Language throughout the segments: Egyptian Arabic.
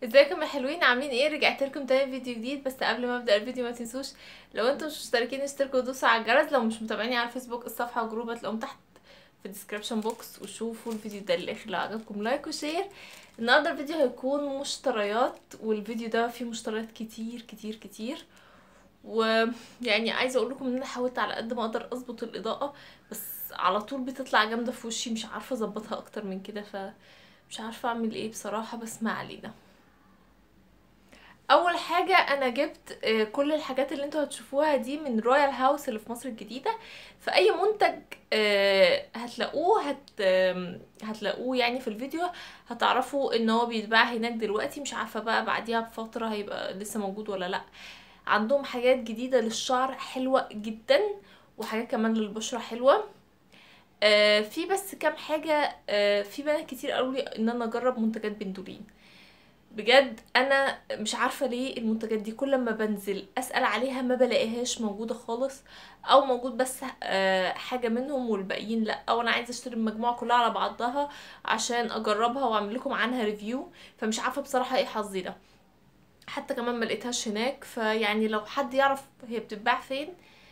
ازيكم يا حلوين عاملين ايه رجعت لكم تاني فيديو جديد بس قبل ما ابدا الفيديو ما تنسوش لو انتم مش مشتركين اشتركوا ودوسوا على الجرس لو مش متابعيني على الفيسبوك الصفحه وجروب هتلاقوهم تحت في الديسكربشن بوكس وشوفوا الفيديو ده للاخر لو عجبكم لايك وشير النهارده الفيديو هيكون مشتريات والفيديو ده فيه مشتريات كتير كتير كتير ويعني عايزه اقول لكم ان انا حاولت على قد ما اقدر اظبط الاضاءه بس على طول بتطلع جامده في وشي مش عارفه اظبطها اكتر من كده ف مش عارفه اعمل ايه بصراحه بس ما علينا اول حاجه انا جبت آه، كل الحاجات اللي انتوا هتشوفوها دي من رويال هاوس اللي في مصر الجديده فاي منتج آه، هتلاقوه هت آم، هتلاقوه يعني في الفيديو هتعرفوا ان هو بيتباع هناك دلوقتي مش عارفه بقى بعديها بفتره هيبقى لسه موجود ولا لا عندهم حاجات جديده للشعر حلوه جدا وحاجات كمان للبشره حلوه آه، في بس كام حاجه آه، في بنات كتير قالوا لي ان انا اجرب منتجات بندولين بجد انا مش عارفه ليه المنتجات دي كل ما بنزل اسال عليها ما بلاقيهاش موجوده خالص او موجود بس آه، حاجه منهم والباقيين لا او انا عايزه اشتري المجموعه كلها على بعضها عشان اجربها واعمل لكم عنها ريفيو فمش عارفه بصراحه ايه حظي ده حتى كمان ما لقيتهاش هناك فيعني لو حد يعرف هي بتتباع فين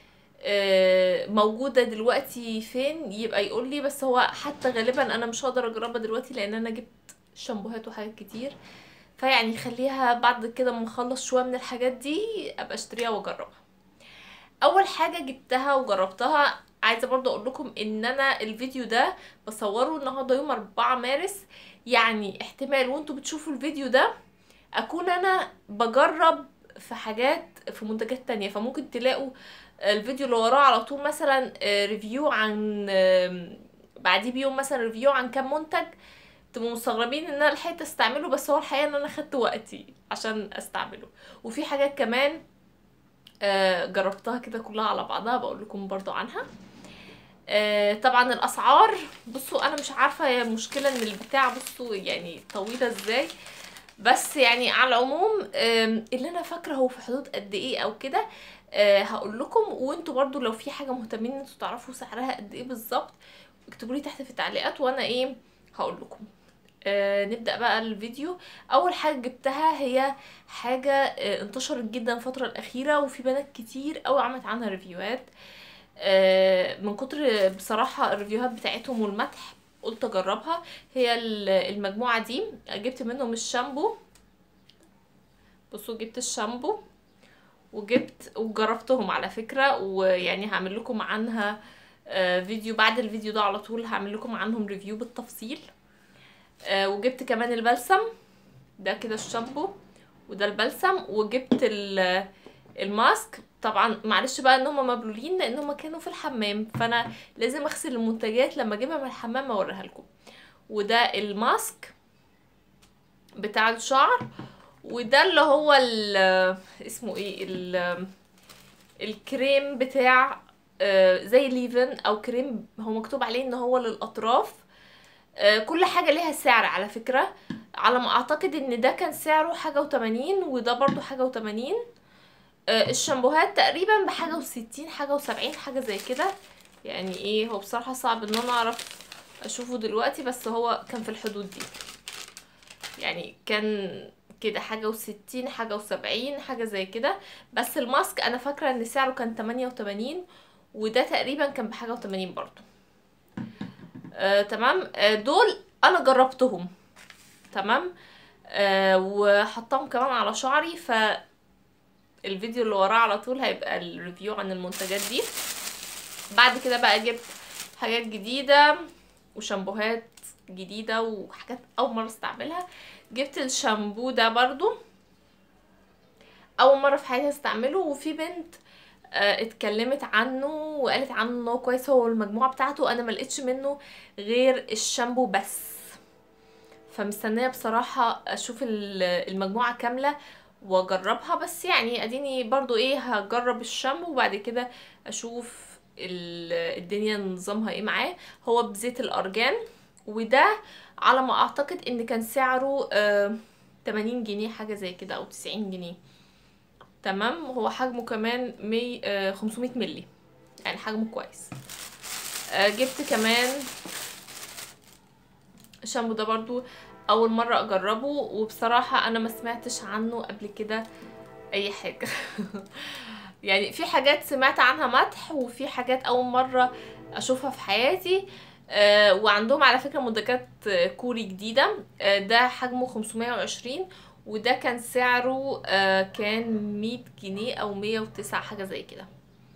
آه، موجودة دلوقتي فين يبقى يقول لي بس هو حتى غالبا انا مش هقدر اجربها دلوقتي لان انا جبت شامبوهات وحاجات كتير فيعني خليها بعد كده ما اخلص شويه من الحاجات دي ابقى اشتريها واجربها اول حاجه جبتها وجربتها عايزه برضو اقول لكم ان انا الفيديو ده بصوره النهارده يوم 4 مارس يعني احتمال وانتوا بتشوفوا الفيديو ده اكون انا بجرب في حاجات في منتجات تانية فممكن تلاقوا الفيديو اللي وراه على طول مثلا آه، ريفيو عن آم، بعديه بيوم مثلا ريفيو عن كام منتج تبقوا مستغربين ان انا لحقت استعمله بس هو الحقيقه ان انا خدت وقتي عشان استعمله وفي حاجات كمان آه، جربتها كده كلها على بعضها بقول لكم برضو عنها آه، طبعا الاسعار بصوا انا مش عارفه هي المشكله ان البتاع بصوا يعني طويله ازاي بس يعني على العموم آم، اللي انا فاكره هو في حدود قد ايه او كده آه، هقول لكم وانتوا برضو لو في حاجه مهتمين ان انتوا تعرفوا سعرها قد ايه بالظبط اكتبوا لي تحت في التعليقات وانا ايه هقول لكم آه نبدأ بقى الفيديو أول حاجة جبتها هي حاجة آه انتشرت جدا الفترة الأخيرة وفي بنات كتير أوي عملت عنها ريفيوهات آه من كتر بصراحة الريفيوهات بتاعتهم والمدح قلت أجربها هي ال- المجموعة دي جبت منهم الشامبو بصوا جبت الشامبو وجبت وجربتهم على فكرة ويعني هعمل لكم عنها آه فيديو بعد الفيديو ده على طول هعمل لكم عنهم ريفيو بالتفصيل آه وجبت كمان البلسم ده كده الشامبو وده البلسم وجبت ال- الماسك طبعا معلش بقى ان هم مبلولين لان هم كانوا في الحمام فانا لازم اغسل المنتجات لما اجيبها من الحمام اوريها لكم وده الماسك بتاع الشعر وده اللي هو ال- اسمه ايه ال- الكريم بتاع آه، زي ليفن او كريم هو مكتوب عليه ان هو للاطراف آه، كل حاجة ليها سعر على فكرة على ما اعتقد ان ده كان سعره حاجة وتمانين وده برضو حاجة وتمانين آه، الشامبوهات تقريبا بحاجة وستين حاجة وسبعين حاجة زي كده يعني ايه هو بصراحة صعب ان انا اعرف اشوفه دلوقتي بس هو كان في الحدود دي يعني كان كده حاجة وستين حاجة وسبعين حاجة زي كده بس الماسك انا فاكرة ان سعره كان تمانية وتمانين وده تقريبا كان بحاجة وتمانين برضو آه، تمام آه، دول انا جربتهم تمام آه وحطاهم كمان على شعري ف الفيديو اللي وراه على طول هيبقى الريفيو عن المنتجات دي بعد كده بقى جبت حاجات جديدة وشامبوهات جديدة وحاجات أول مرة استعملها جبت الشامبو ده برضو أول مرة في حياتي استعمله وفي بنت آه، اتكلمت عنه وقالت عنه ان هو كويس هو المجموعة بتاعته انا ملقتش منه غير الشامبو بس فمستنية بصراحة اشوف ال- المجموعة كاملة واجربها بس يعني اديني برضو ايه هجرب الشامبو وبعد كده اشوف ال- الدنيا نظامها ايه معاه هو بزيت الارجان وده على ما اعتقد ان كان سعره آه 80 جنيه حاجة زي كده او 90 جنيه تمام هو حجمه كمان مي آه 500 ملي يعني حجمه كويس آه جبت كمان الشامبو ده برضو اول مره اجربه وبصراحه انا ما سمعتش عنه قبل كده اي حاجه يعني في حاجات سمعت عنها مدح وفي حاجات اول مره اشوفها في حياتي آه وعندهم على فكره منتجات آه، كوري جديده آه ده حجمه 520 وده كان سعره آه كان 100 جنيه او 109 حاجه زي كده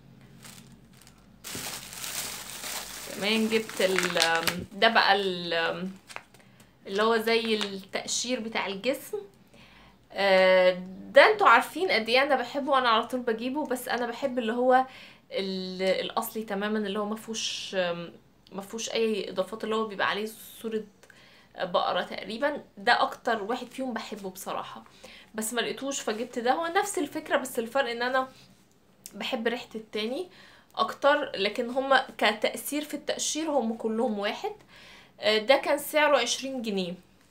كمان جبت ال ده بقى ال- اللي هو زي التقشير بتاع الجسم آه، ده انتوا عارفين قد ايه انا بحبه وانا على طول بجيبه بس انا بحب اللي هو ال- الاصلي تماما اللي هو مفهوش آم، مفهوش اي اضافات اللي هو بيبقى عليه صورة بقرة تقريبا ده اكتر واحد فيهم بحبه بصراحة بس ما لقيتوش فجبت ده هو نفس الفكرة بس الفرق ان انا بحب ريحة التاني اكتر لكن هما كتأثير في التقشير هم كلهم واحد آه، ده كان سعره عشرين جنيه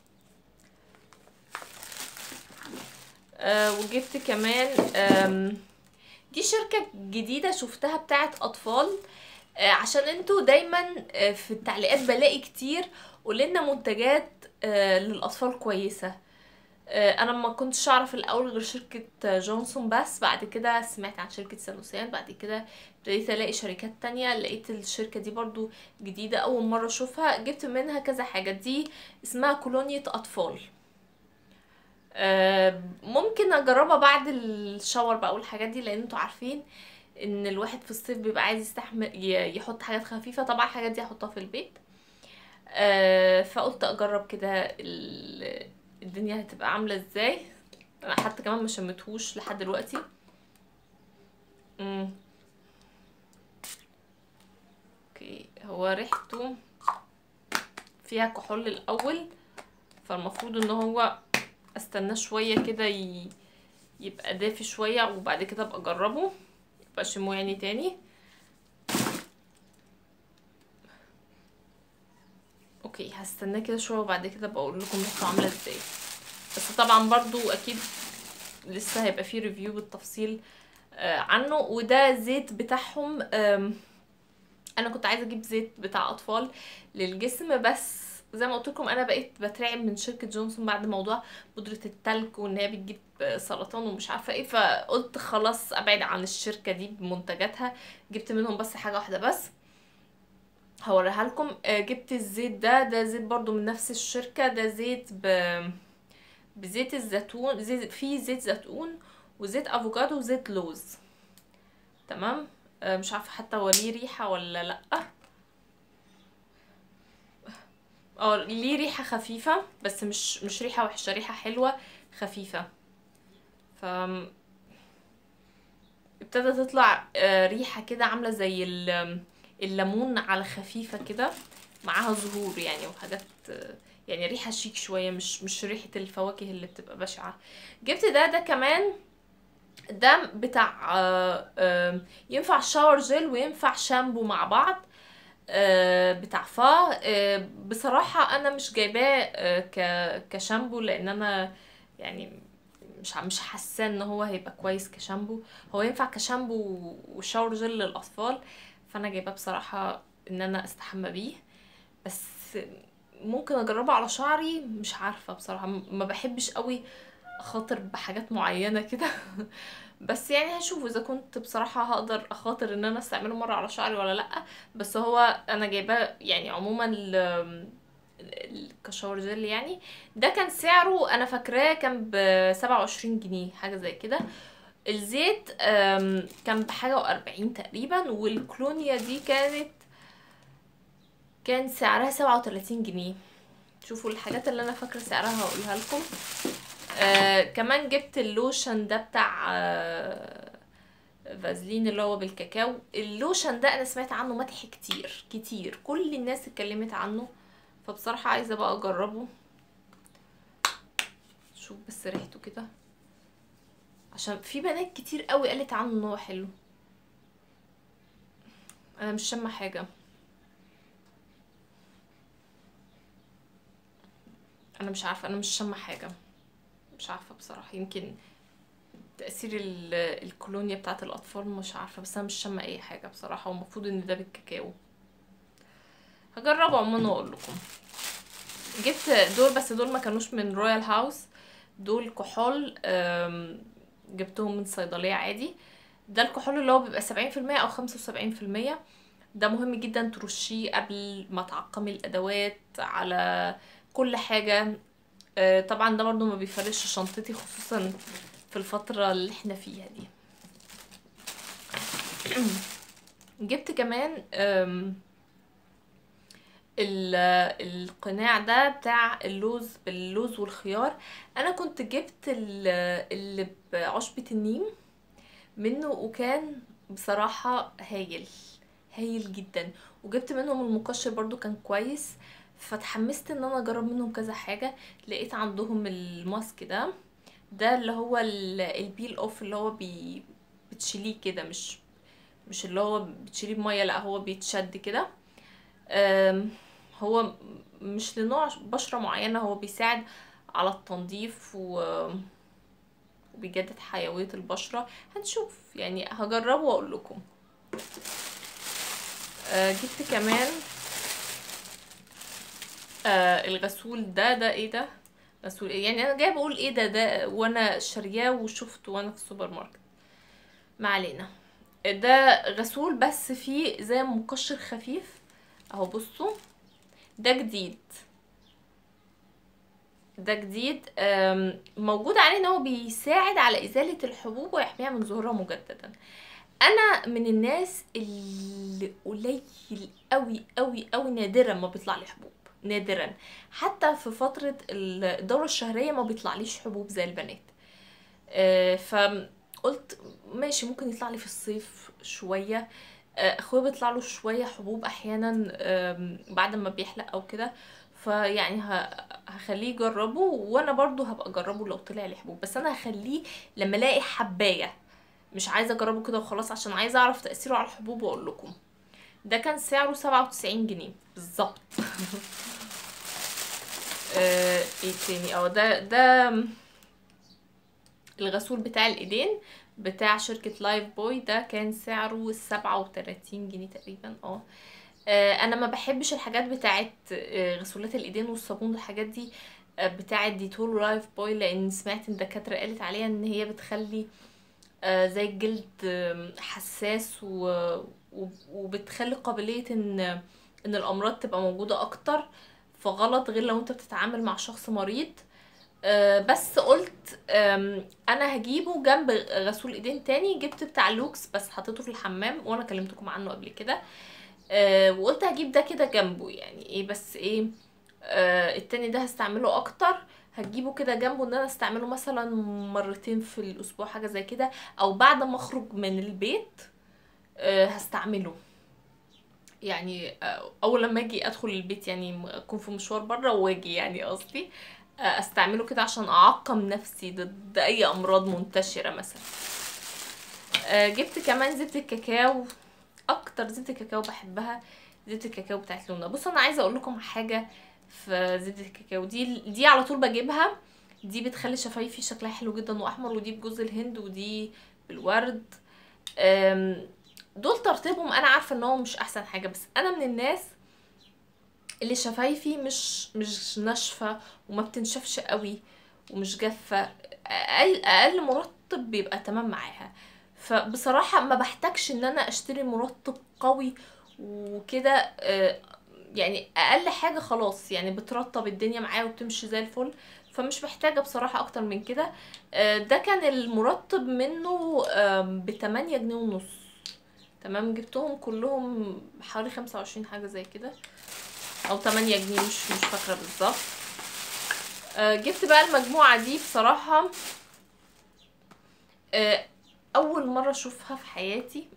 آه، وجبت كمان آم، دي شركة جديدة شفتها بتاعت أطفال آه، عشان انتوا دايما آه، في التعليقات بلاقي كتير قولنا منتجات آه، للأطفال كويسة آه، انا ما كنتش اعرف الاول غير شركة جونسون بس بعد كده سمعت عن شركة سانوسيان بعد كده ابتديت الاقي شركات تانية لقيت الشركة دي برضو جديدة اول مرة اشوفها جبت منها كذا حاجة دي اسمها كولونية اطفال آه، ممكن اجربها بعد الشاور بقى والحاجات دي لان انتوا عارفين ان الواحد في الصيف بيبقى عايز يستحمل ي- يحط حاجات خفيفة طبعا الحاجات دي هحطها في البيت آه، فقلت اجرب كده ال- الدنيا هتبقى عاملة ازاي انا حتى كمان ما شمتهوش لحد دلوقتي مم. اوكي هو ريحته فيها كحول الاول فالمفروض ان هو استناه شويه كده ي... يبقى دافي شويه وبعد كده ابقى اجربه يبقى اشمه يعني تاني اوكي هستناه كده شويه وبعد كده بقول لكم ريحته عامله ازاي بس طبعا برضو اكيد لسه هيبقى فيه ريفيو بالتفصيل آه، عنه وده زيت بتاعهم آم، انا كنت عايزه اجيب زيت بتاع اطفال للجسم بس زي ما قلت لكم انا بقيت بترعب من شركه جونسون بعد موضوع بودره التلج وان هي بتجيب سرطان ومش عارفه ايه فقلت خلاص ابعد عن الشركه دي بمنتجاتها جبت منهم بس حاجه واحده بس هوريها لكم آه، جبت الزيت ده ده زيت برضو من نفس الشركه ده زيت ب بزيت الزيتون زيت فيه زيت زيتون وزيت افوكادو وزيت لوز تمام آه، مش عارفه حتى هو ليه ريحه ولا لا اه ليه ريحه خفيفه بس مش مش ريحه وحشه ريحه حلوه خفيفه ف ابتدى تطلع آه، ريحه كده عامله زي ال- الليمون على خفيفه كده معاها زهور يعني وحاجات آه، يعني ريحه شيك شويه مش مش ريحه الفواكه اللي بتبقى بشعه جبت ده ده كمان ده بتاع آه، آه، ينفع شاور جل وينفع شامبو مع بعض آه، بتاع فا آه، بصراحة أنا مش جايباه آه، ك- كشامبو لأن أنا يعني مش ع- مش حاسة ان هو هيبقى كويس كشامبو هو ينفع كشامبو وشاور جل للأطفال فأنا جايباه بصراحة ان انا استحمى بيه بس ممكن اجربه على شعري مش عارفة بصراحة م- ما بحبش قوي اخاطر بحاجات معينة كده بس يعني هشوف اذا كنت بصراحة هقدر اخاطر ان انا استعمله مرة على شعري ولا لا بس هو انا جايباه يعني عموما ال- ال- كشاور جل يعني ده كان سعره انا فاكراه كان ب 27 جنيه حاجة زي كده الزيت آم، كان بحاجة وأربعين تقريبا والكلونيا دي كانت كان سعرها سبعة وتلاتين جنيه شوفوا الحاجات اللي انا فاكره سعرها هقولها لكم آه كمان جبت اللوشن ده بتاع آه فازلين اللي هو بالكاكاو اللوشن ده انا سمعت عنه مدح كتير كتير كل الناس اتكلمت عنه فبصراحة عايزة بقى اجربه شوف بس ريحته كده عشان في بنات كتير قوي قالت عنه ان هو حلو انا مش شامه حاجه انا مش عارفه انا مش شامه حاجه مش عارفه بصراحه يمكن تاثير ال- الكولونيا بتاعه الاطفال مش عارفه بس انا مش شامه اي حاجه بصراحه والمفروض ان ده بالكاكاو هجربه عموما واقول لكم جبت دول بس دول ما كانوش من رويال هاوس دول كحول أم، جبتهم من صيدلية عادي ده الكحول اللي هو بيبقى سبعين في المية أو خمسة وسبعين في المية ده مهم جدا ترشيه قبل ما تعقمي الأدوات على كل حاجة أه، طبعا ده برضو ما بيفرش شنطتي خصوصا في الفترة اللي احنا فيها دي جبت كمان أم، ال- القناع ده بتاع اللوز باللوز والخيار انا كنت جبت ال- اللي بعشبة النيم منه وكان بصراحة هايل هايل جدا وجبت منهم المقشر برضو كان كويس فتحمست ان انا اجرب منهم كذا حاجة لقيت عندهم الماسك ده ده اللي هو ال- البيل اوف اللي هو بي بتشيليه كده مش مش اللي هو بتشيليه بمية لا هو بيتشد كده أم، هو م- مش لنوع بشرة معينة هو بيساعد على التنظيف و... وبيجدد حيوية البشرة هنشوف يعني هجربه واقول لكم آه، جبت كمان آه، الغسول ده ده ايه ده غسول ايه يعني انا جايه بقول ايه ده ده وانا شارياه وشفته وانا في السوبر ماركت ما علينا ده غسول بس فيه زي مقشر خفيف اهو بصوا ده جديد ده جديد أم، موجود عليه ان هو بيساعد على ازالة الحبوب ويحميها من ظهورها مجددا انا من الناس اللي قليل قوي قوي قوي نادرا ما بيطلع لي حبوب نادرا حتى في فترة الدورة الشهرية ما بيطلعليش حبوب زي البنات آه، فقلت ماشي ممكن يطلع لي في الصيف شوية آه، اخويا بيطلع له شوية حبوب احيانا آم، بعد ما بيحلق او كده فيعني ه- هخليه يجربه وانا برضو هبقى اجربه لو طلع لي حبوب بس انا هخليه لما الاقي حباية مش عايزه اجربه كده وخلاص عشان عايزه اعرف تاثيره على الحبوب واقول لكم ده كان سعره سبعة وتسعين جنيه بالظبط آه، ايه تاني اه ده ده الغسول بتاع الايدين بتاع شركة لايف بوي ده كان سعره سبعة وتلاتين جنيه تقريبا اه آه، انا ما بحبش الحاجات بتاعت آه، غسولات الايدين والصابون والحاجات دي آه، بتاعت ديتول ولايف بوي لان سمعت ان الدكاترة قالت عليها ان هي بتخلي آه، زي الجلد آم، حساس و... و- وبتخلي قابلية ان ان الامراض تبقى موجودة اكتر فغلط غير لو انت بتتعامل مع شخص مريض آه، بس قلت آم، انا هجيبه جنب غسول ايدين تاني جبت بتاع لوكس بس حطيته في الحمام وانا كلمتكم عنه قبل كده آه، وقلت هجيب ده كده جنبه يعني ايه بس ايه آه، التاني ده هستعمله اكتر هجيبه كده جنبه ان انا استعمله مثلا مرتين في الاسبوع حاجه زي كده او بعد ما اخرج من البيت آه، هستعمله يعني آه، اول لما اجي ادخل البيت يعني اكون في مشوار بره واجي يعني قصدي آه، استعمله كده عشان اعقم نفسي ضد اي امراض منتشره مثلا آه، جبت كمان زبدة الكاكاو اكتر زبدة الكاكاو بحبها زبدة الكاكاو بتاعت لونا بصوا انا عايزه اقول لكم حاجه في زبدة الكاكاو دي دي على طول بجيبها دي بتخلي شفايفي شكلها حلو جدا واحمر ودي بجوز الهند ودي بالورد أم، دول ترتيبهم انا عارفه ان هو مش احسن حاجه بس انا من الناس اللي شفايفي مش مش ناشفه وما بتنشفش قوي ومش جافه اقل اقل مرطب بيبقى تمام معاها فبصراحه ما بحتاجش ان انا اشتري مرطب قوي وكده آه، يعني اقل حاجه خلاص يعني بترطب الدنيا معايا وبتمشي زي الفل فمش محتاجه بصراحه اكتر من كده آه، ده كان المرطب منه ب 8 جنيه ونص تمام جبتهم كلهم حوالي 25 حاجه زي كده او 8 جنيه مش مش فاكره بالظبط آه، جبت بقى المجموعه دي بصراحه آه، اول مره اشوفها في حياتي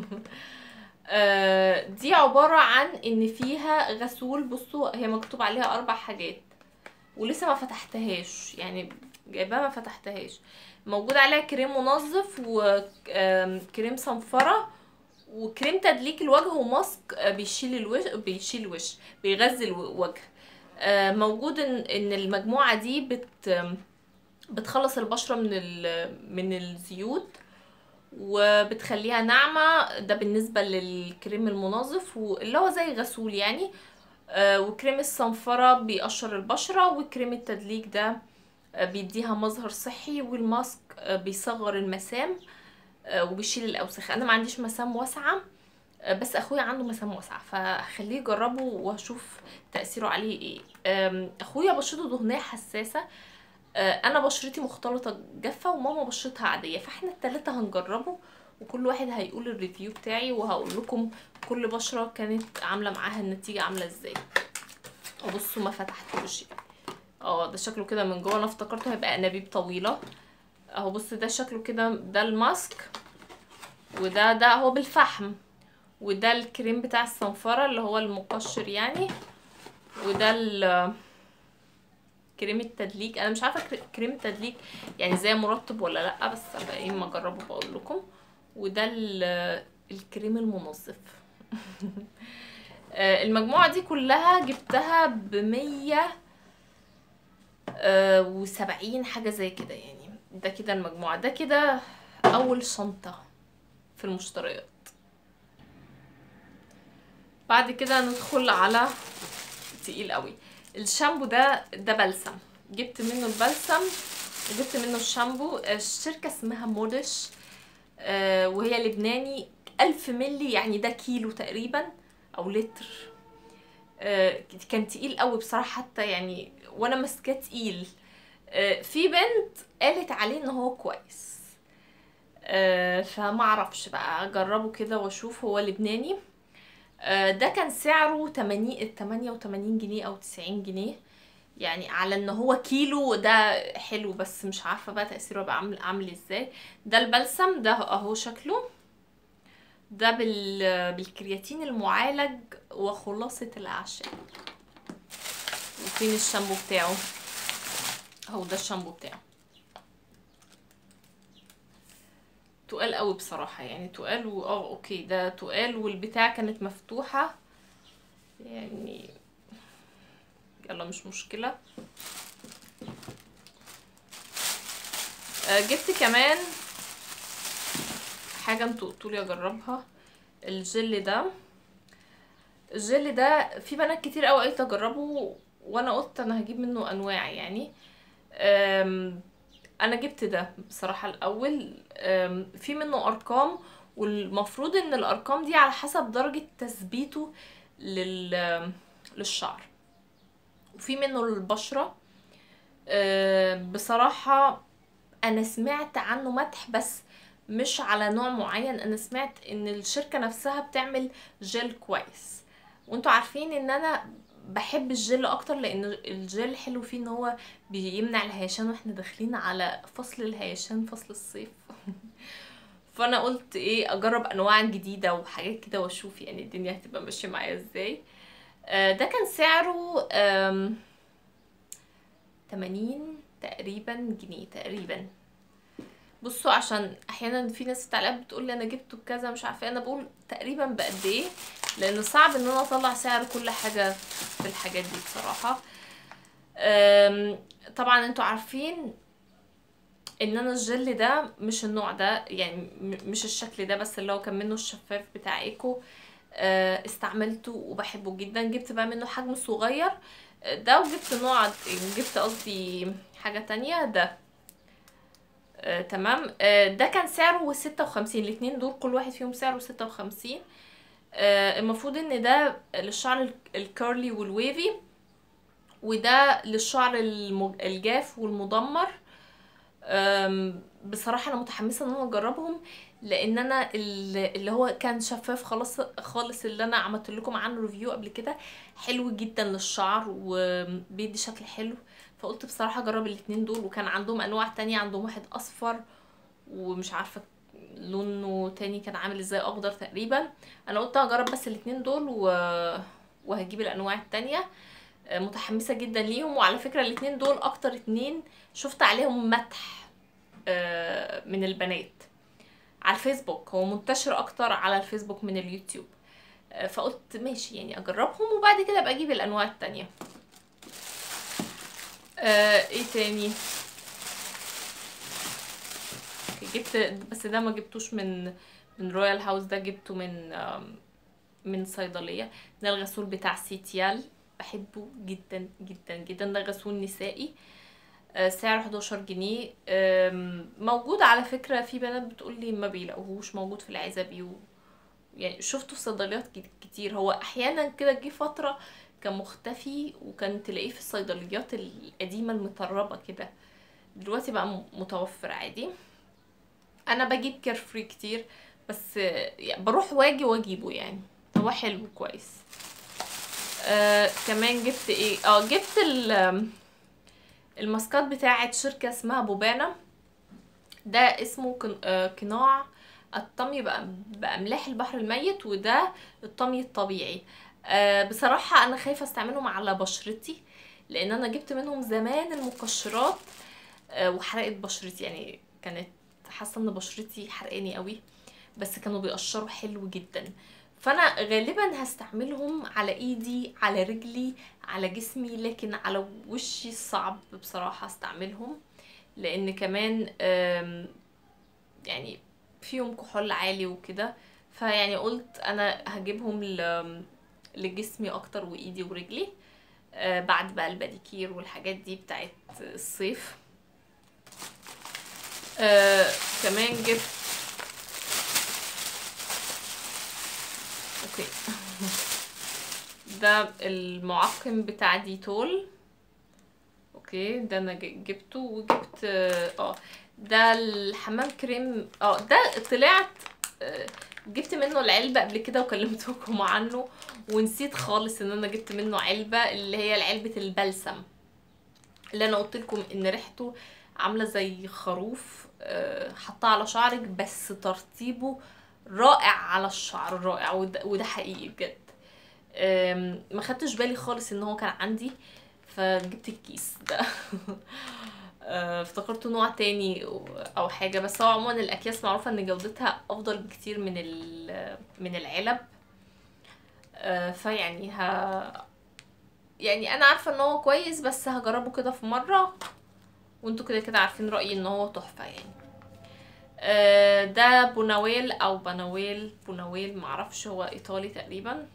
آه، دي عباره عن ان فيها غسول بصوا هي مكتوب عليها اربع حاجات ولسه ما فتحتهاش يعني جايباها ما فتحتهاش موجود عليها كريم منظف وكريم صنفرة وكريم تدليك الوجه وماسك آه، بيشيل الوش بيشيل الوش بيغذي الوجه آه، موجود ان ان المجموعة دي بت بتخلص البشرة من ال من الزيوت وبتخليها ناعمة ده بالنسبة للكريم المنظف واللي هو زي غسول يعني آه، وكريم الصنفرة بيقشر البشرة وكريم التدليك ده آه، بيديها مظهر صحي والماسك آه، بيصغر المسام آه، وبيشيل الاوساخ انا ما عنديش مسام واسعه آه، بس اخويا عنده مسام واسعه فخليه يجربه واشوف تاثيره عليه ايه آم، اخويا بشرته دهنيه حساسه آه، انا بشرتي مختلطه جافه وماما بشرتها عاديه فاحنا التلاته هنجربه وكل واحد هيقول الريفيو بتاعي وهقول لكم كل بشره كانت عامله معاها النتيجه عامله ازاي وبصوا ما فتحتوش اه ده شكله كده من جوه انا افتكرته هيبقى انابيب طويله اهو بص ده شكله كده ده الماسك وده ده هو بالفحم وده الكريم بتاع الصنفرة اللي هو المقشر يعني وده ال كريم التدليك انا مش عارفه كر- كريم التدليك يعني زي مرطب ولا لا بس ابقى ايه ما اجربه بقول لكم وده ال- الكريم المنظف آه، المجموعه دي كلها جبتها بمية آه، وسبعين حاجه زي كده يعني ده كده المجموعه ده كده اول شنطه في المشتريات بعد كده ندخل على تقيل قوي الشامبو ده ده بلسم جبت منه البلسم وجبت منه الشامبو الشركة اسمها مودش آه، وهي لبناني ألف ملي يعني ده كيلو تقريبا أو لتر آه، كان تقيل قوي بصراحة حتى يعني وأنا ماسكاه تقيل آه، في بنت قالت عليه ان هو كويس آه، فما اعرفش بقى اجربه كده واشوف هو لبناني آه، ده كان سعره 80 88 جنيه او 90 جنيه يعني على ان هو كيلو ده حلو بس مش عارفه بقى تاثيره بقى عامل عامل ازاي ده البلسم ده اهو شكله ده بال بالكرياتين المعالج وخلاصه الاعشاب وفين الشامبو بتاعه اهو ده الشامبو بتاعه تقال قوي بصراحة يعني تقال و اه اوكي ده تقال والبتاع كانت مفتوحة يعني يلا مش مشكلة آه، جبت كمان حاجة انتوا قلتولي اجربها الجل ده الجل ده في بنات كتير قوي قالت اجربه وانا قلت انا هجيب منه انواع يعني أم، انا جبت ده بصراحة الاول أم، في منه ارقام والمفروض ان الارقام دي على حسب درجة تثبيته لل للشعر وفي منه للبشرة أه، بصراحة انا سمعت عنه مدح بس مش على نوع معين انا سمعت ان الشركة نفسها بتعمل جل كويس وانتوا عارفين ان انا بحب الجل اكتر لان الجل حلو فيه ان هو بيمنع الهيشان واحنا داخلين على فصل الهيشان فصل الصيف فانا قلت ايه اجرب انواع جديده وحاجات كده واشوف يعني الدنيا هتبقى ماشيه معايا ازاي آه، ده كان سعره آم، 80 تقريبا جنيه تقريبا بصوا عشان احيانا في ناس في التعليقات بتقول لي انا جبته بكذا مش عارفه إيه. انا بقول تقريبا بقد ايه لان صعب ان انا اطلع سعر كل حاجه في الحاجات دي بصراحه أم، طبعا انتوا عارفين ان انا الجل ده مش النوع ده يعني م- مش الشكل ده بس اللي هو كان منه الشفاف بتاع ايكو آه، استعملته وبحبه جدا جبت بقى منه حجم صغير آه، ده وجبت نوع جبت قصدي حاجة تانية ده آه، تمام آه، ده كان سعره ستة وخمسين الاتنين دول كل واحد فيهم سعره ستة وخمسين المفروض ان ده للشعر ال- الكيرلي والويفي وده للشعر المج- الجاف والمدمر أم، بصراحة أنا متحمسة إن أنا أجربهم لأن أنا ال- اللي هو كان شفاف خلاص خالص اللي أنا عملت لكم عنه ريفيو قبل كده حلو جدا للشعر وبيدي شكل حلو فقلت بصراحة أجرب الاتنين دول وكان عندهم أنواع تانية عندهم واحد أصفر ومش عارفة لونه تاني كان عامل ازاي أخضر تقريبا أنا قلت أجرب بس الاتنين دول و... وهجيب الأنواع التانية أه، متحمسة جدا ليهم وعلى فكرة الاتنين دول أكتر اتنين شفت عليهم مدح آه، من البنات على الفيسبوك هو منتشر اكتر على الفيسبوك من اليوتيوب آه، فقلت ماشي يعني اجربهم وبعد كده ابقى اجيب الانواع التانية آه، ايه تاني جبت بس ده ما جبتوش من من رويال هاوس ده جبته من آم، من صيدلية ده الغسول بتاع سيتيال بحبه جدا جدا جدا ده غسول نسائي آه، سعره 11 جنيه آم، موجود على فكرة في بنات بتقول لي ما بيلاقوهوش موجود في العزبي و... يعني شفته في صيدليات كت- كتير هو احيانا كده جه فترة كان مختفي وكان تلاقيه في الصيدليات القديمة المطربة كده دلوقتي بقى م- متوفر عادي انا بجيب كيرفري كتير بس آه، يعني بروح واجي واجيبه يعني هو حلو كويس آه كمان جبت ايه اه جبت ال آم، الماسكات بتاعت شركة اسمها بوبانا ده اسمه قن- آه، قناع الطمي بأ- بأملاح البحر الميت وده الطمي الطبيعي آه، بصراحة أنا خايفة استعملهم على بشرتي لأن أنا جبت منهم زمان المقشرات آه، وحرقت بشرتي يعني كانت حاسة إن بشرتي حرقاني قوي بس كانوا بيقشروا حلو جدا فانا غالبا هستعملهم على ايدي على رجلي على جسمي لكن على وشي صعب بصراحة استعملهم لان كمان آم، يعني فيهم كحول عالي وكده فيعني قلت انا هجيبهم ل- لجسمي اكتر وايدي ورجلي آه، بعد بقى الباديكير والحاجات دي بتاعت الصيف آه، كمان جبت اوكي ده المعقم بتاع ديتول اوكي ده انا ج- جبته وجبت اه ده الحمام كريم اه ده طلعت آه، جبت منه العلبة قبل كده وكلمتكم عنه ونسيت خالص ان انا جبت منه علبة اللي هي علبة البلسم اللي انا قلت لكم ان ريحته عاملة زي خروف آه، حطاه على شعرك بس ترطيبه رائع على الشعر رائع وده, وده حقيقي بجد أم، ما خدتش بالي خالص ان هو كان عندي فجبت الكيس ده أه، افتكرته نوع تاني او أو حاجه بس هو عموما الاكياس معروفه ان جودتها افضل بكتير من ال- من العلب أه، فيعني ه يعني انا عارفه ان هو كويس بس هجربه كده في مره وانتوا كده كده عارفين رايي ان هو تحفه يعني آه، ده بوناويل او بناويل بوناويل معرفش هو ايطالي تقريبا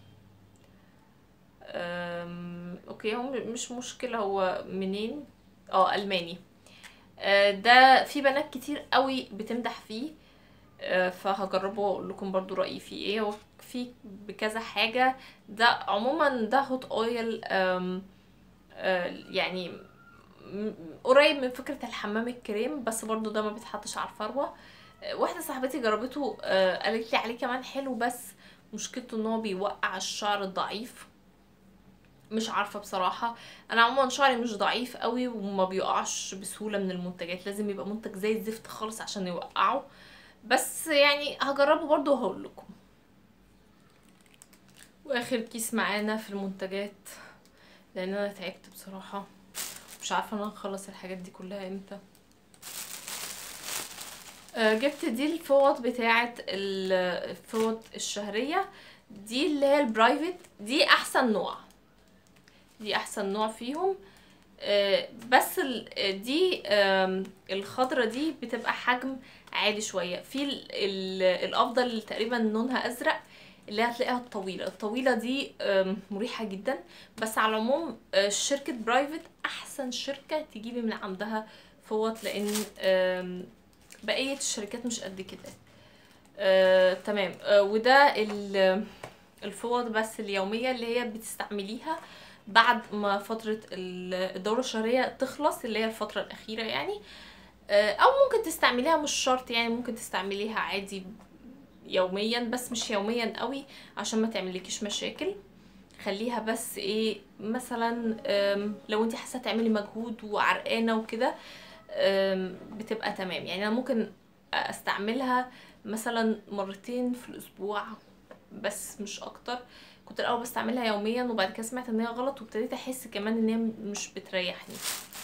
أم، اوكي هو م- مش مشكلة هو منين اه الماني آه، ده في بنات كتير قوي بتمدح فيه آه، فهجربه واقول لكم برضو رأيي فيه ايه هو فيه بكذا حاجة ده عموما ده هوت اويل أم، آه، يعني م- قريب من فكرة الحمام الكريم بس برضو ده ما بيتحطش على الفروة آه، واحدة صاحبتي جربته آه، قالت لي عليه كمان حلو بس مشكلته ان هو بيوقع الشعر الضعيف مش عارفة بصراحة انا عموما شعري مش ضعيف قوي وما بيقعش بسهولة من المنتجات لازم يبقى منتج زي الزفت خالص عشان يوقعه بس يعني هجربه برضو وهقول لكم واخر كيس معانا في المنتجات لان انا تعبت بصراحة مش عارفة انا هخلص الحاجات دي كلها امتى آه، جبت دي الفوط بتاعة ال- الفوط الشهرية دي اللي هي البرايفت دي احسن نوع دي احسن نوع فيهم آه، بس ال- دي آم، الخضرة دي بتبقى حجم عالي شوية في ال- ال- الافضل اللي تقريبا لونها ازرق اللي هتلاقيها الطويلة الطويلة دي آم، مريحة جدا بس على العموم آه، شركة برايفت احسن شركة تجيبي من عندها فوط لان آم، بقية الشركات مش قد كده آه، تمام آه، وده ال- الفوط بس اليومية اللي هي بتستعمليها بعد ما فترة ال- الدورة الشهرية تخلص اللي هي الفترة الأخيرة يعني آه، أو ممكن تستعمليها مش شرط يعني ممكن تستعمليها عادي يوميا بس مش يوميا قوي عشان ما تعملكيش مشاكل خليها بس ايه مثلا آم، لو انت حاسه تعملي مجهود وعرقانه وكده آم، بتبقى تمام يعني انا ممكن استعملها مثلا مرتين في الاسبوع بس مش اكتر كنت الاول بستعملها يوميا وبعد كده سمعت ان هي غلط وابتديت احس كمان ان هي مش بتريحني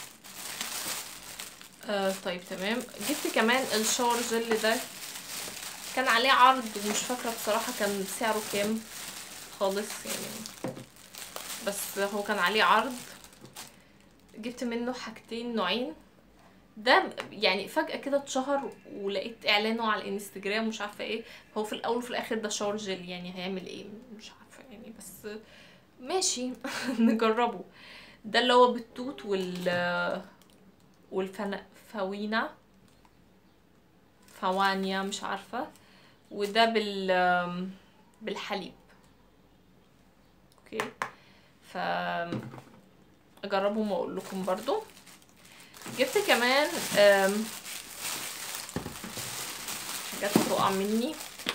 آه طيب تمام جبت كمان الشاور جل ده كان عليه عرض ومش فاكره بصراحه كان سعره كام خالص يعني بس هو كان عليه عرض جبت منه حاجتين نوعين ده يعني فجأة كده اتشهر ولقيت اعلانه على الانستجرام مش عارفة ايه هو في الاول وفي الاخر ده شاور جل يعني هيعمل ايه مش عارفة يعني بس ماشي نجربه ده اللي هو بالتوت وال والفوينة فوانيا مش عارفة وده بال بالحليب اوكي ف اجربهم واقول لكم برضو جبت كمان آم، حاجات هتقع مني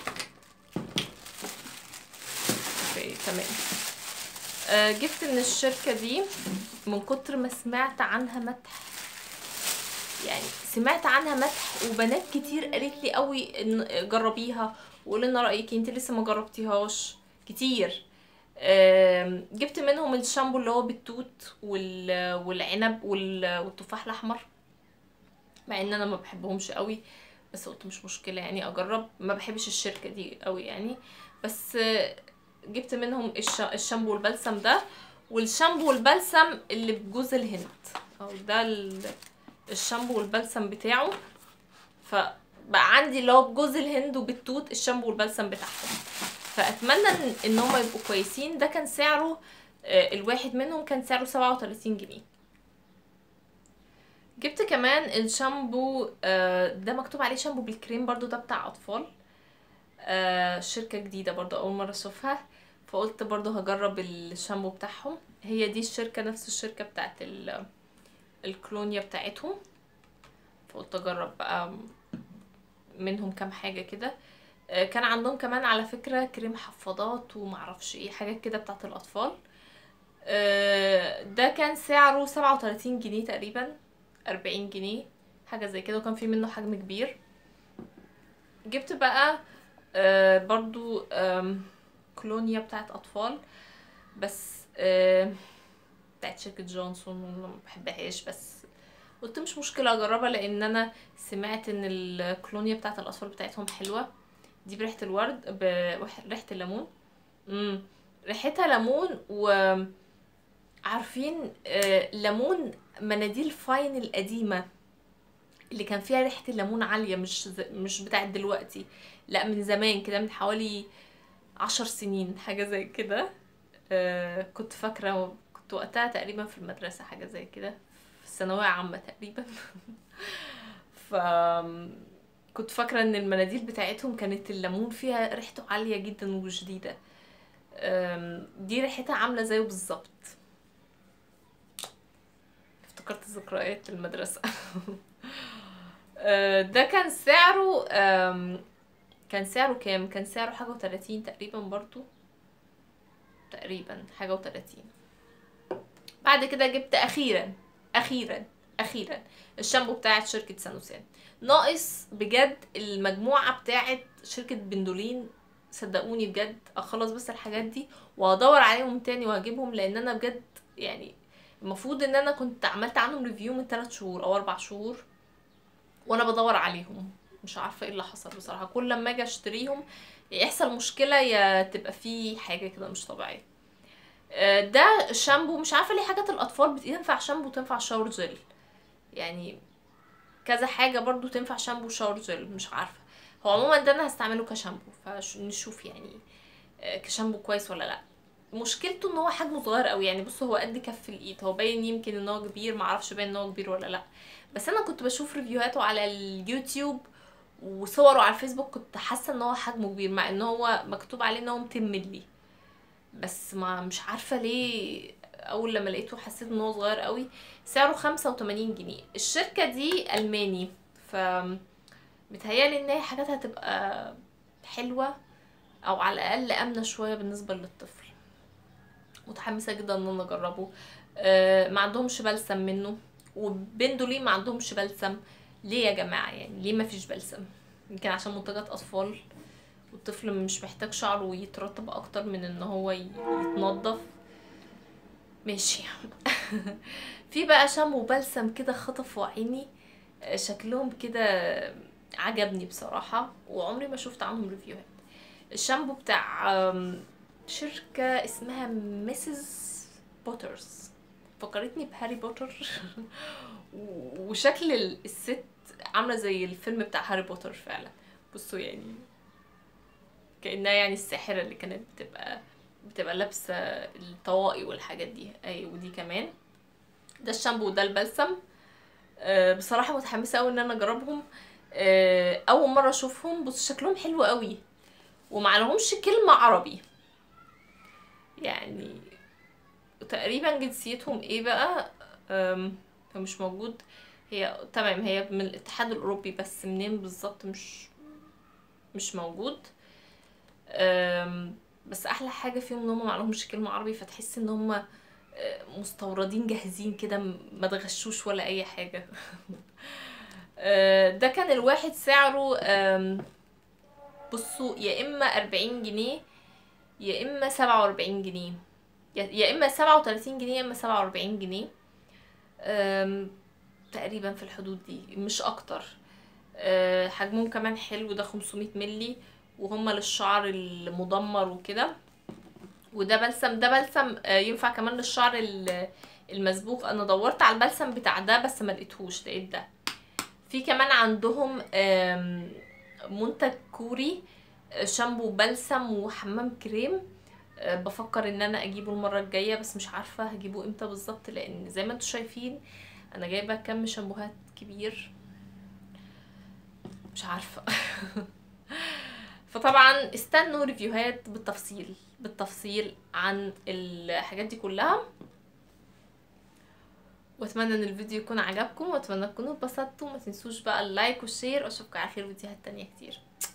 اوكي تمام آه، جبت من الشركة دي من كتر ما سمعت عنها مدح يعني سمعت عنها مدح وبنات كتير قالت لي قوي ان جربيها وقولي لنا رايك انت لسه ما جربتيهاش كتير آم، جبت منهم الشامبو اللي هو بالتوت وال- والعنب وال- والتفاح الاحمر مع ان انا ما بحبهمش قوي بس قلت مش مشكله يعني اجرب ما بحبش الشركه دي قوي يعني بس آه، جبت منهم الش- الشامبو والبلسم ده والشامبو والبلسم اللي بجوز الهند او ده ال- الشامبو والبلسم بتاعه فبقى عندي اللي هو بجوز الهند وبالتوت الشامبو والبلسم بتاعهم فاتمنى ان ان هم يبقوا كويسين ده كان سعره آه، الواحد منهم كان سعره سبعة وتلاتين جنيه جبت كمان الشامبو آه، ده مكتوب عليه شامبو بالكريم برضو ده بتاع اطفال آه، شركة جديدة برضو اول مرة اشوفها فقلت برضو هجرب الشامبو بتاعهم هي دي الشركة نفس الشركة بتاعت ال- الكلونيا بتاعتهم فقلت اجرب بقى منهم كام حاجة كده آه، كان عندهم كمان على فكرة كريم حفاضات ومعرفش ايه حاجات كده بتاعت الأطفال آه، ده كان سعره سبعة وتلاتين جنيه تقريبا أربعين جنيه حاجة زي كده وكان في منه حجم كبير جبت بقى آه، برضو آم، كولونيا بتاعت أطفال بس آه، بتاعت شركة جونسون وأنا ما بحبهاش بس قلت مش مشكلة أجربها لأن أنا سمعت إن الكولونيا بتاعت الأطفال بتاعتهم حلوة دي بريحة الورد بريحة الليمون امم ريحتها ليمون و عارفين آه، ليمون مناديل فاين القديمة اللي كان فيها ريحة الليمون عالية مش ز... مش بتاعت دلوقتي لا من زمان كده من حوالي عشر سنين حاجة زي كده آه كنت فاكرة كنت وقتها تقريبا في المدرسة حاجة زي كده في الثانوية عامة تقريبا ف كنت فاكرة ان المناديل بتاعتهم كانت الليمون فيها ريحته عالية جدا وجديدة أم، دي ريحتها عاملة زيه بالظبط افتكرت ذكريات المدرسة أه، ده كان سعره أم، كان سعره كام كان سعره حاجة وتلاتين تقريبا برضو تقريبا حاجة وتلاتين بعد كده جبت اخيرا اخيرا اخيرا الشامبو بتاعت شركة سانوسان ناقص بجد المجموعة بتاعت شركة بندولين صدقوني بجد اخلص بس الحاجات دي وهدور عليهم تاني وهجيبهم لان انا بجد يعني المفروض ان انا كنت عملت عنهم ريفيو من 3 شهور او 4 شهور وانا بدور عليهم مش عارفه ايه اللي حصل بصراحه كل لما اجي اشتريهم يا يحصل مشكله يا تبقى في حاجه كده مش طبيعيه آه، ده شامبو مش عارفه ليه حاجات الاطفال بتنفع شامبو تنفع شاور جل يعني كذا حاجه برضو تنفع شامبو شاور جل مش عارفه هو عموما ده انا هستعمله كشامبو فنشوف يعني آه، كشامبو كويس ولا لا مشكلته ان هو حجمه صغير قوي يعني بص هو قد كف الايد هو باين يمكن ان هو كبير معرفش باين ان هو كبير ولا لا بس انا كنت بشوف ريفيوهاته على اليوتيوب وصوره على الفيسبوك كنت حاسه ان هو حجمه كبير مع ان هو مكتوب عليه ان هو 200 مللي بس ما مش عارفه ليه اول لما لقيته حسيت ان هو صغير قوي سعره 85 جنيه الشركه دي الماني ف متهيالي ان هي حاجات هتبقى حلوه او على الاقل امنه شويه بالنسبه للطفل متحمسه جدا ان انا اجربه آه، ما عندهمش بلسم منه وبندولين ما عندهمش بلسم ليه يا جماعه يعني ليه ما فيش بلسم يمكن عشان منتجات اطفال والطفل مش محتاج شعره يترطب اكتر من ان هو ي- يتنضف ماشي في بقى شامبو بلسم كده خطفوا عيني آه، شكلهم كده عجبني بصراحة وعمري ما شفت عنهم ريفيوهات الشامبو بتاع آم، شركة اسمها ميسز بوترز فكرتني بهاري بوتر و- وشكل ال- الست عاملة زي الفيلم بتاع هاري بوتر فعلا بصوا يعني كأنها يعني الساحرة اللي كانت بتبقى بتبقى لابسه الطواقي والحاجات دي اي ودي كمان ده الشامبو وده البلسم آه، بصراحه متحمسه قوي ان انا اجربهم آه، اول مره اشوفهم بص شكلهم حلو قوي ومعلهمش كلمه عربي يعني تقريبا جنسيتهم ايه بقى أم، هو مش موجود هي تمام هي من الاتحاد الاوروبي بس منين بالظبط مش مش موجود أم، بس احلى حاجه فيهم ان هم معلهمش كلمه عربي فتحس ان هم أه، مستوردين جاهزين كده م- ما تغشوش ولا اي حاجه أه، ده كان الواحد سعره أم، بصوا يا اما أربعين جنيه يا اما سبعة وأربعين جنيه يا يا اما سبعة وتلاتين جنيه يا اما سبعة وأربعين جنيه أم، تقريبا في الحدود دي مش اكتر أه، حجمهم كمان حلو ده 500 ملي وهما للشعر المدمر وكده وده بلسم ده بلسم آه، ينفع كمان للشعر ال- المسبوغ انا دورت على البلسم بتاع ده بس ما لقيتهوش لقيت ده في كمان عندهم آم، منتج كوري آه، شامبو بلسم وحمام كريم آه، بفكر ان انا اجيبه المره الجايه بس مش عارفه هجيبه امتى بالظبط لان زي ما انتم شايفين انا جايبه كم شامبوهات كبير مش عارفه فطبعا استنوا ريفيوهات بالتفصيل بالتفصيل عن الحاجات دي كلها واتمنى ان الفيديو يكون عجبكم واتمنى تكونوا اتبسطتوا ما تنسوش بقى اللايك والشير واشوفكم على خير فيديوهات تانية كتير